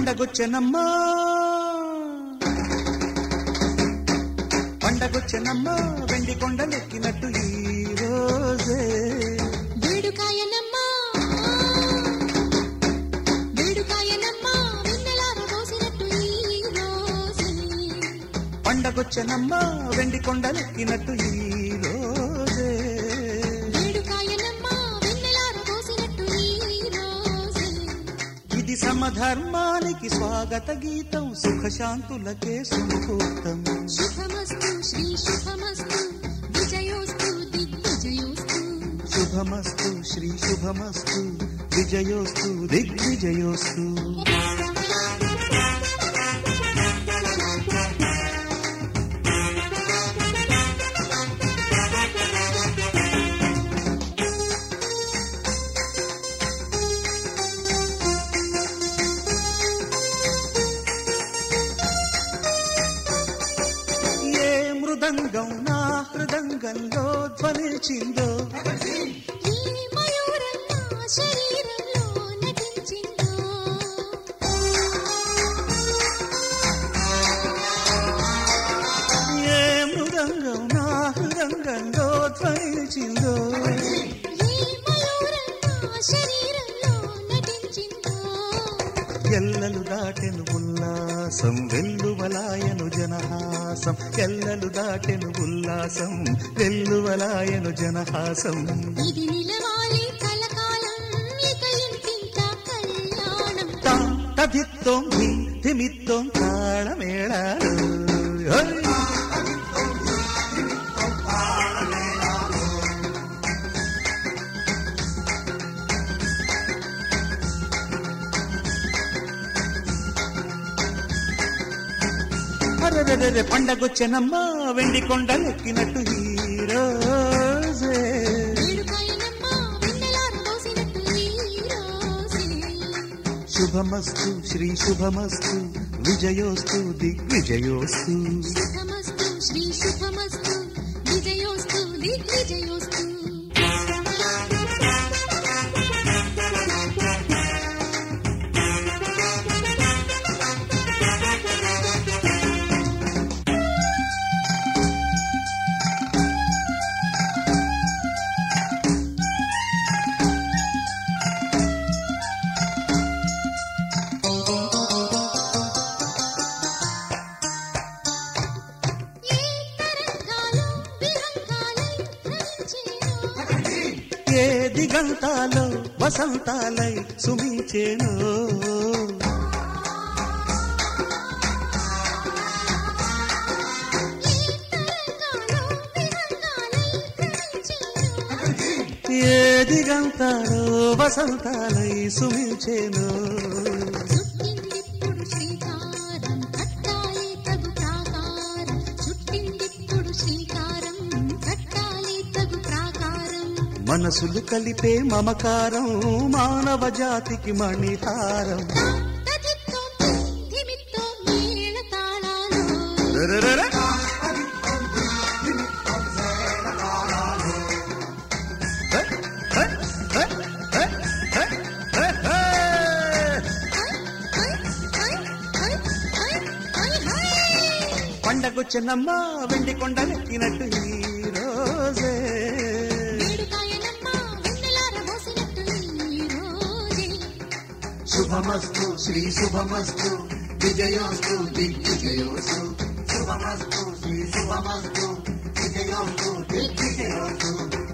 పండగొచ్చెనమ్మా పండగొచ్చెనమ్మా వెండి కొండలెక్కినట్టు ఈ రోజే వేడుకాయనమ్మా వేడుకాయనమ్మా వెన్నెలార పోసినట్టు ఈ రోజే పండగొచ్చెనమ్మా వెండి కొండలెక్కినట్టు ఈ రోజే వేడుకాయనమ్మా వెన్నెలార పోసినట్టు ఈ రోజే ఇది సమధర్మానికి స్వాగత గీతం సుఖశాంతులకే సుముహూర్తం శుభమస్తు శ్రీ శుభమస్తు విజయోస్తు దిగ్విజయోస్తు శుభమస్తు శ్రీ శుభమస్తు విజయోస్తు దిగ్విజయోస్తు ఏ మృదంగం నా హృదంగంలో ధ్వనించిందో ఈ మయూరం నా శరీరంలో నటించిందో ఏ మృదంగం నా హృదంగంలో ధ్వనించిందో ఈ మయూరం నా శరీరంలో నటించిందో ఎల్లలు దాటెను ఉల్లాసం వెల్లువలాయను జనహాసం ఎల్లలు దాటెను ఉల్లాసం వెల్లువలాయను జనహాసం ఇది నిలవాలి కలకాలం ఇక ఇంటింట కళ్యాణం తా తదిత్తోం ధీ ధిమిత్తోం తాళమేళాలు హోయ్! అరెరెరెరె పండగొచ్చెనమ్మా వెండి కొండలెక్కినట్టు ఈ రోజే వేడుకాయనమ్మా వెన్నెలార పోసినట్టు ఈ రోజే శుభమస్తు శ్రీ శుభమస్తు విజయోస్తు దిగ్విజయోస్తు శుభమస్తు శ్రీ శుభమస్తు విజయోస్తు దిగ్విజయోస్తు ఏ తరంగాలు విహంగాలై ధ్వనించేనో ఏ దిగంతాలో వసంతాలై సుమించేను ఏ దిగంతాలో వసంతాలై సుమించేను చుట్టిందిప్పుడు శ్రీకారం కట్టాలి తగు ప్రాకారం చుట్టిందిప్పుడు శ్రీకారం కట్టాలి తగు ప్రాకారం మనసులు కలిపే మమకారం మానవ జాతికి మణిహారం తదిత్తో ధిమిత్తో మేళ తాళాలు రరరర. హే, హే, హే, హే, హే, హే, హే. హై హై హై హై హై హై పండగొచ్చినమ్మా వెండి కొండలెక్కినట్టు ఈ రోజే వేడుకాయనమ్మ వెన్నెలార మోసినట్టు ఈ రోజే శుభమస్తు శ్రీ శుభమస్తు విజయోస్తు దిగ్విజయోస్తు శుభమస్తు శ్రీ శుభమస్తు విజయోస్తు దిగ్విజయోస్తు